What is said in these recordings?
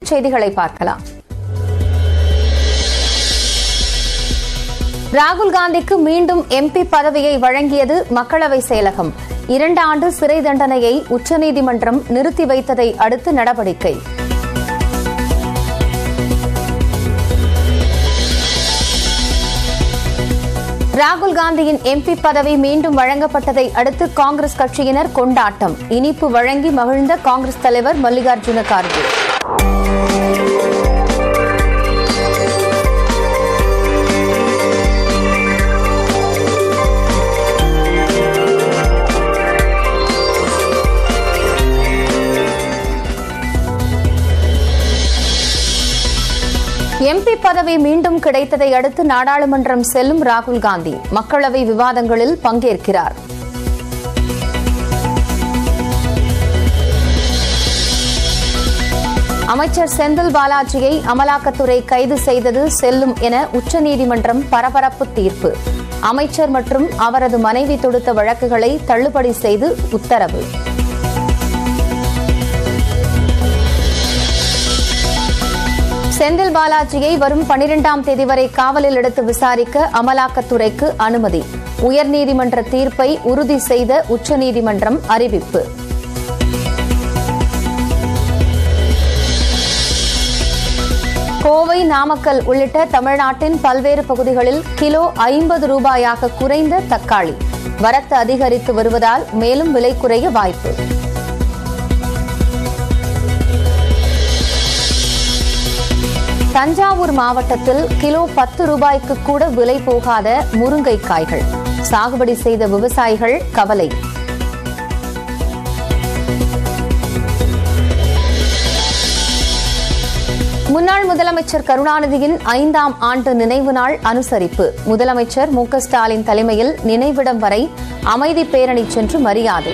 செய்திகளை பார்க்கலாம் ராகுல் காந்திக்கு மீண்டும் எம்பி பதவியை வழங்கியது மக்களவை செயலகம் இரண்டு ஆண்டு சிறை தண்டனையை உச்சநீதிமன்றம் நிறுத்தி வைத்ததை அடுத்து நடவடிக்கை ராகுல் காந்தியின் எம்பி பதவி மீண்டும் வழங்கப்பட்டதை அடுத்து காங்கிரஸ் கட்சியினர் கொண்டாட்டம் இனிப்பு வழங்கி மகிழ்ந்த காங்கிரஸ் தலைவர் மல்லிகார்ஜுன கார்கே எம்பி பதவி மீண்டும் கிடைத்ததை அடுத்து நாடாளுமன்றம் செல்லும் ராகுல் காந்தி மக்களவை விவாதங்களில் பங்கேற்கிறார் அமைச்சர் செந்தில் பாலாஜியை அமலாக்கத்துறை கைது செய்தது செல்லும் என உச்சநீதிமன்றம் பரபரப்பு தீர்ப்பு அமைச்சர் மற்றும் அவரது மனைவி தொடுத்த வழக்குகளை தள்ளுபடி செய்து உத்தரவு செந்தில் பாலாஜியை வரும் பனிரெண்டாம் தேதி வரை காவலில் எடுத்து விசாரிக்க அமலாக்கத்துறைக்கு அனுமதி உயர்நீதிமன்ற தீர்ப்பை உறுதி செய்த உச்சநீதிமன்றம் அறிவிப்பு கோவை நாமக்கல் உள்ளிட்ட தமிழ்நாட்டின் பல்வேறு பகுதிகளில் கிலோ ஐம்பது ரூபாயாக குறைந்த தக்காளி வரத்து அதிகரித்து வருவதால் மேலும் விலை குறைய வாய்ப்பு தஞ்சாவூர் மாவட்டத்தில் கிலோ பத்து ரூபாய்க்கு கூட விலை போகாத முருங்கைக்காய்கள் சாகுபடி செய்த விவசாயிகள் கவலை முன்னாள் முதலமைச்சர் கருணாநிதியின் ஐந்தாம் ஆண்டு நினைவு நாள் அனுசரிப்பு முதலமைச்சர் மு ஸ்டாலின் தலைமையில் நினைவிடம் வரை அமைதி பேரணி சென்று மரியாதை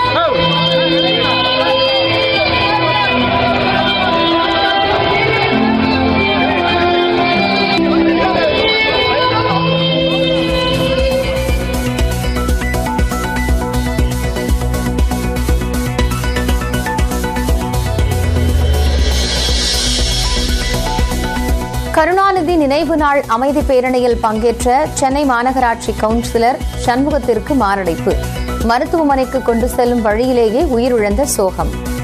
கருணாநிதி நினைவு நாள் அமைதி பேரணியில் பங்கேற்ற சென்னை மாநகராட்சி கவுன்சிலர் சண்முகத்திற்கு மாரடைப்பு மருத்துவமனைக்கு கொண்டு செல்லும் வழியிலேயே உயிரிழந்த சோகம்